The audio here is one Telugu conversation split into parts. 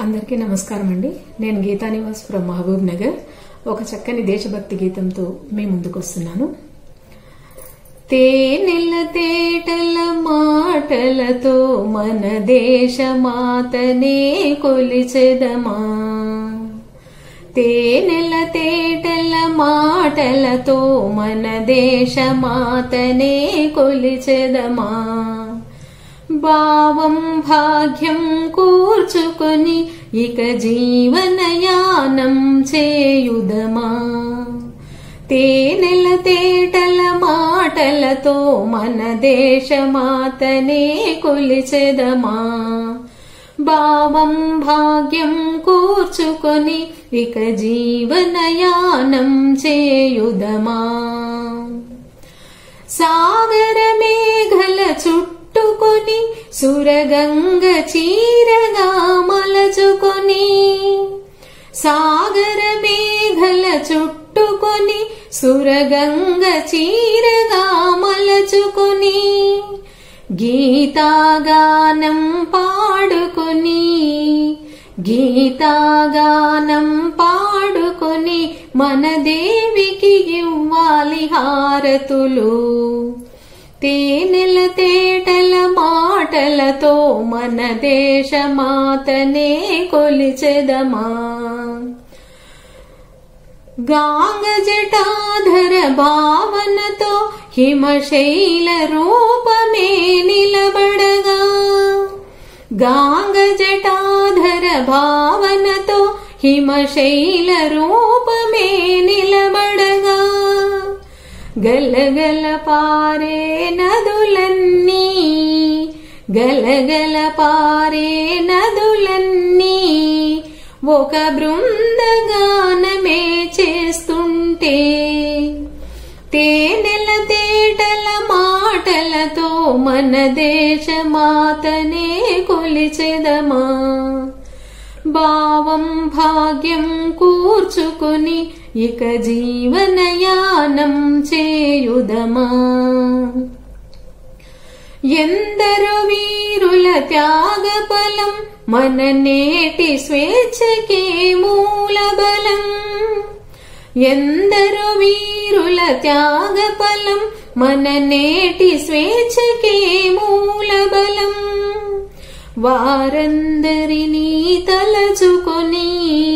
అందరికీ నమస్కారం అండి నేను గీతా నివాస్ ఫ్రమ్ మహబూబ్ నగర్ ఒక చక్కని దేశభక్తి గీతంతో మీ ముందుకు వస్తున్నాను తేనెల తేటల మాటలతో మన దేశమాతనే కొలిచెదమా తేనెల తేటల మాటలతో మన దేశమాతనే కొలిచెదమా భావం భాగ్యం కూర్చుకొని ఇక జీవనయానం చేయుదమా తేనెల తేటల మాటలతో మన దేశమాతనే కొలిచెదమా భావం భాగ్యం కూర్చుకొని ఇక జీవనయానం చేయుదమా సాగర మేఘల చుట్టుకొని సురగంగ చీరగా మలచుకొని సాగర మేఘల చుట్టుకొని సురగంగ చీరగా మలచుకొని గీతాగానం పాడుకొని గీతాగానం పాడుకొని మన దేవికి ఇవ్వాలి హారతులు తేనెల తేటల మాటలతో మన దేశమాతనే కొలిచెదమా గాంగ జటాధర భావనతో హిమశైల రూపమే నిలబడగా గాంగ జటాధర భావనతో హిమశైల రూపమే నిలబడగా గలగల పారే నదులన్నీ గలగల పారే నదులన్నీ ఒక బృందగానమే చేస్తుంటే తేనెల తేటల మాటలతో మన దేశమాతనే కొలిచెదమా భావం భాగ్యం కూర్చుకొని ఇక జీవనయానం చేయుదమా ఎందరో వీరుల త్యాగఫలం మన నేటి స్వేచ్ఛకే మూలబలం ఎందరో వీరుల త్యాగఫలం మన నేటి స్వేచ్ఛకే మూలబలం వారందరినీ తలచుకొని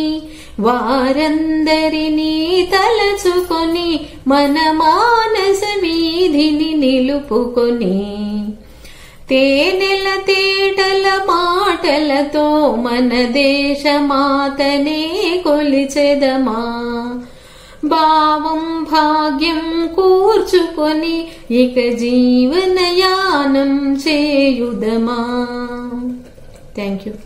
వారందరినీ తలచుకొని మన మానస వీధిని నిలుపుకొని తేనెల తేటల మాటలతో మన దేశమాతనే కొలిచెదమా భావం భాగ్యం కూర్చుకొని ఇక జీవనయానం చేయుదమా థ్యాంక్ యూ